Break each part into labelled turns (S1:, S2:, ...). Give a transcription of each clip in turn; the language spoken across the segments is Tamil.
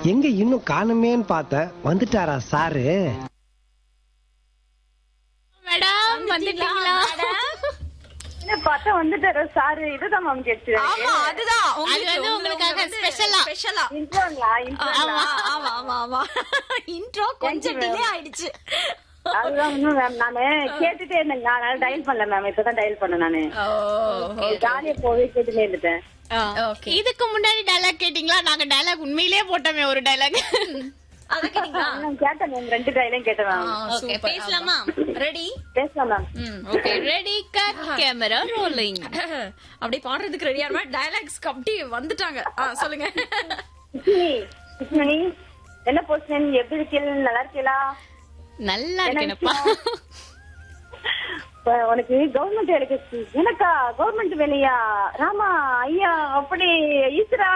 S1: எங்க இன்னும் காணுமேன்னு பார்த்தேன் வந்துட்டாரா சாரு
S2: மேடம் வந்துட்டீங்களா
S3: என்ன பார்த்தா வந்துட்டாரு சாரு இதுதான் மேம் கேட்டு
S4: ஆமா அதுதான்
S2: அது வந்து உங்களுக்காக ஸ்பெஷலா
S4: ஸ்பெஷலா
S3: இன்ட்ரோங்களா
S4: ஆமா ஆமா ஆமா ஆமா இன்ட்ரோ கொஞ்சம் டிலே ஆயிடுச்சு
S3: அதுதான் இன்னும் மேம் நானு கேட்டுட்டே இருந்தேங்க அதனால டயல் பண்ணல மேம் இப்பதான் டயல் பண்ணேன் நானு ஜாலியா போவே கேட்டுட்டே இருந்துட்டேன்
S4: ஓகே
S2: இதுக்கு முன்னாடி டயலாக் கேட்டீங்களா நாங்க டயலாக் உண்மையிலேயே போட்டோமே ஒரு டயலாக்
S4: அத கேட்டீங்களா
S3: நான் கேட்டேன் மேம் ரெண்டு டயலையும் கேட்டேன் மேம்
S2: ஓகே பேசலாமா
S4: ரெடி
S3: பேசலாம் மேம்
S4: ம்
S2: okay ready cut camera rolling
S4: அப்படியே பாடுறதுக்கு ரெடியா இருமா டயலாக்ஸ்க்கு அப்படியே வந்துட்டாங்க ஆ சொல்லுங்க
S3: கிருஷ்ணி கிருஷ்ணனி என்ன போஸ்டன் எப்படி இருக்கீங்க நல்லா இருக்கீங்களா
S2: நல்லா இருக்கேனப்பா
S3: இப்ப உனக்கு கவர்மெண்ட் வேலைக்கு எனக்கா கவர்மெண்ட் வேலையா ராமா ஐயா அப்படி ஈஸ்வரா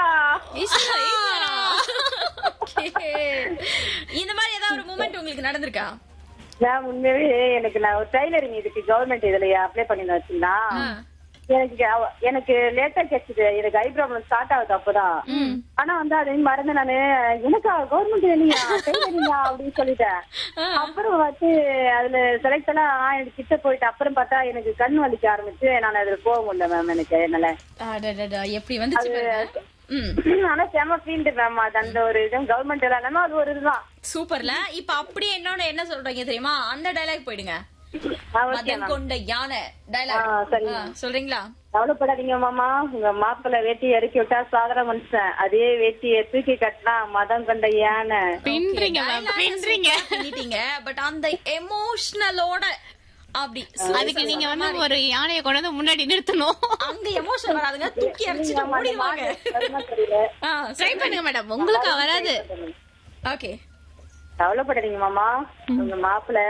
S4: Okay. இந்த மாதிரி ஏதாவது ஒரு மூமெண்ட் உங்களுக்கு நடந்திருக்கா
S3: நான் உண்மையாவே எனக்கு நான் ஒரு டைலரிங் இதுக்கு கவர்மெண்ட் இதுல அப்ளை பண்ணி வச்சுங்களா எனக்கு அவ- எனக்கு லேட்டா கிடைச்சது எனக்கு ஐப்ராப்ளம் ஸ்டார்ட் ஆகுது அப்பதான் ஆனா வந்து அதை மறந்து நானு எனக்கா கவர்மெண்ட் வேலையா டைலரிங்கா அப்படின்னு சொல்லிட்டேன் அப்புறம் வந்து அதுல செலக்ட் எல்லாம் ஆ, எனக்கு கிட்ட போயிட்டு அப்புறம் பார்த்தா எனக்கு கண் வலிக்க ஆரம்பிச்சு நான் அதுல போக முடியல மேம் எனக்கு என்னால
S4: அடடடா, எப்படி வந்துச்சு பாருங்க. ம்
S3: ஆனா செம ஃபீல்டு மேம் அது அந்த ஒரு இது கவர்மெண்ட் எல்லாமே அது ஒரு இதுதான்
S4: சூப்பர்ல இப்ப அப்படியே இன்னொன்னு என்ன சொல்றீங்க தெரியுமா அந்த டயலாக் போயிடுங்க
S3: ஆ, okay
S4: மதம்
S3: ma'am.
S4: கொண்ட யானை
S3: ஆ,
S4: டயலாக்
S3: சரிங்க.
S4: சொல்றீங்களா
S3: கவலைப்படாதீங்க மாமா உங்க மாப்பிள்ள வேட்டி இறக்கி விட்டா சாதன மனுஷன் அதே வேட்டியை தூக்கி கட்டினா மதம் கொண்ட யானை
S2: பின்றீங்க மேம் பின்றீங்க
S4: பண்ணிட்டீங்க பட் அந்த எமோஷனலோட அப்படி
S2: அதுக்கு நீங்க வந்து ஒரு யானையை கொண்டு வந்து முன்னாடி நிறுத்தணும்
S4: அங்க எமோஷனல் வராதுங்க தூக்கி அடிச்சுட்டு ஓடிடுவாங்க
S3: வருமா தெரியல
S2: ட்ரை பண்ணுங்க மேடம் உங்களுக்கு வராது
S4: ஓகே
S3: கவலைப்படாதீங்க மாமா உங்க மாப்பிள்ள